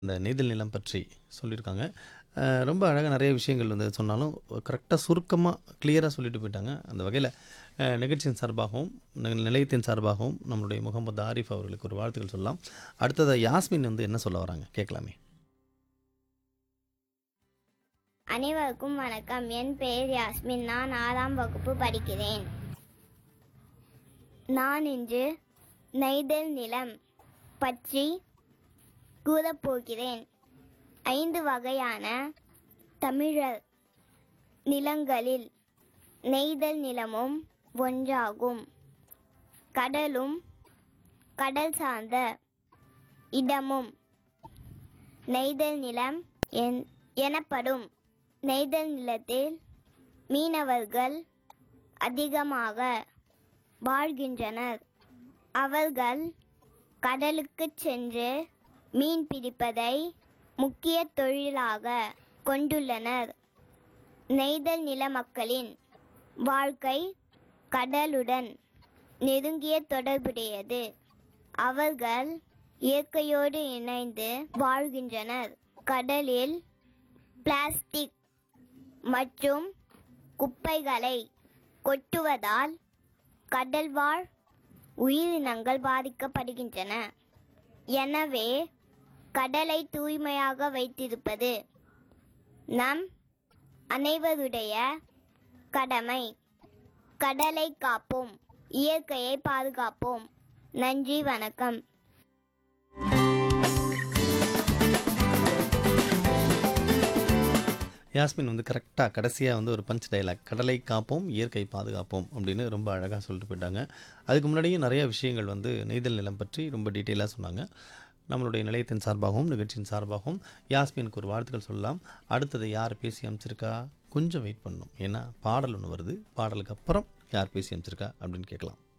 இந்த நெய்தல் நிலம் பற்றி சொல்லியிருக்காங்க அஹ் ரொம்ப அழகாக நிறைய விஷயங்கள் வந்து சொன்னாலும் கரெக்டாக சுருக்கமாக கிளியராக சொல்லிட்டு போயிட்டாங்க அந்த வகையில் நிகழ்ச்சியின் சார்பாகவும் நி- நிலையத்தின் சார்பாகவும் நம்மளுடைய முகமது ஆரிஃப் அவர்களுக்கு ஒரு வாழ்த்துக்கள் சொல்லலாம் அடுத்ததாக யாஸ்மின் வந்து என்ன சொல்ல வராங்க கேட்கலாமே அனைவருக்கும் வணக்கம் என் பெயர் யாஸ்மின் நான் ஆறாம் வகுப்பு படிக்கிறேன் நான் இன்று நெய்தல் நிலம் பற்றி கூறப்போகிறேன் ஐந்து வகையான தமிழர் நிலங்களில் நெய்தல் நிலமும் ஒன்றாகும் கடலும் கடல் சார்ந்த இடமும் நெய்தல் நிலம் என்- எனப்படும் நெய்தல் நிலத்தில் மீனவர்கள் அதிகமாக வாழ்கின்றனர் அவர்கள் கடலுக்குச் சென்று மீன் பிடிப்பதை முக்கிய தொழிலாக கொண்டுள்ளனர் நெய்தல் நில மக்களின் வாழ்க்கை கடலுடன் நெருங்கிய தொடர்புடையது அவர்கள் இயற்கையோடு இணைந்து வாழ்கின்றனர் கடலில் பிளாஸ்டிக் மற்றும் குப்பைகளை கொட்டுவதால் கடல்வாழ் உயிரினங்கள் பாதிக்கப்படுகின்றன எனவே கடலை தூய்மையாக வைத்திருப்பது நம் அனைவருடைய கடமை கடலை காப்போம் இயற்கையை பாதுகாப்போம் நன்றி வணக்கம் யாஸ்மின் வந்து கரெக்டாக கடைசியாக வந்து ஒரு பஞ்ச் டைலாக் கடலை காப்போம் இயற்கை பாதுகாப்போம் அப்படின்னு ரொம்ப அழகாக சொல்லிட்டு போயிட்டாங்க அதுக்கு முன்னாடியும் நிறைய விஷயங்கள் வந்து நெய்தல் நிலம் பற்றி ரொம்ப டீட்டெயிலாக சொன்னாங்க நம்மளுடைய நிலையத்தின் சார்பாகவும் நிகழ்ச்சியின் சார்பாகவும் யாஸ்மினுக்கு ஒரு வாழ்த்துக்கள் சொல்லலாம் அடுத்தது யார் பேசி அமைச்சிருக்கா கொஞ்சம் வெயிட் பண்ணணும் ஏன்னா பாடல் ஒன்று வருது பாடலுக்கு அப்புறம் யார் பேசி அமைச்சிருக்கா அப்படின்னு கேட்கலாம்